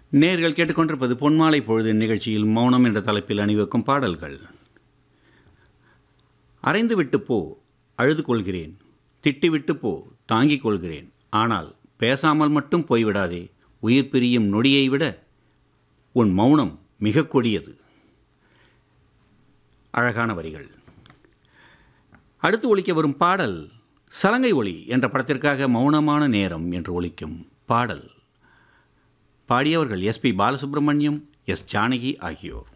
நேர்கள் கேட்டுக்கொண்டிருப்பது பொன்மாலை பொழுது நிகழ்ச்சியில் மௌனம் என்ற தலைப்பில் அணிவகுக்கும் பாடல்கள் அரைந்து விட்டு போ அழுது கொள்கிறேன் திட்டிவிட்டு போ தாங்கிக் கொள்கிறேன் ஆனால் பேசாமல் மட்டும் போய்விடாதே உயிர் பிரியும் நொடியை விட உன் மௌனம் மிக கொடியது அழகான வரிகள் அடுத்து ஒலிக்க வரும் பாடல் சலங்கை ஒளி என்ற படத்திற்காக மௌனமான நேரம் என்று ஒலிக்கும் பாடல் பாடியவர்கள் எஸ்பி பாலசுப்ரமணியம் எஸ் ஜானகி ஆகியோர்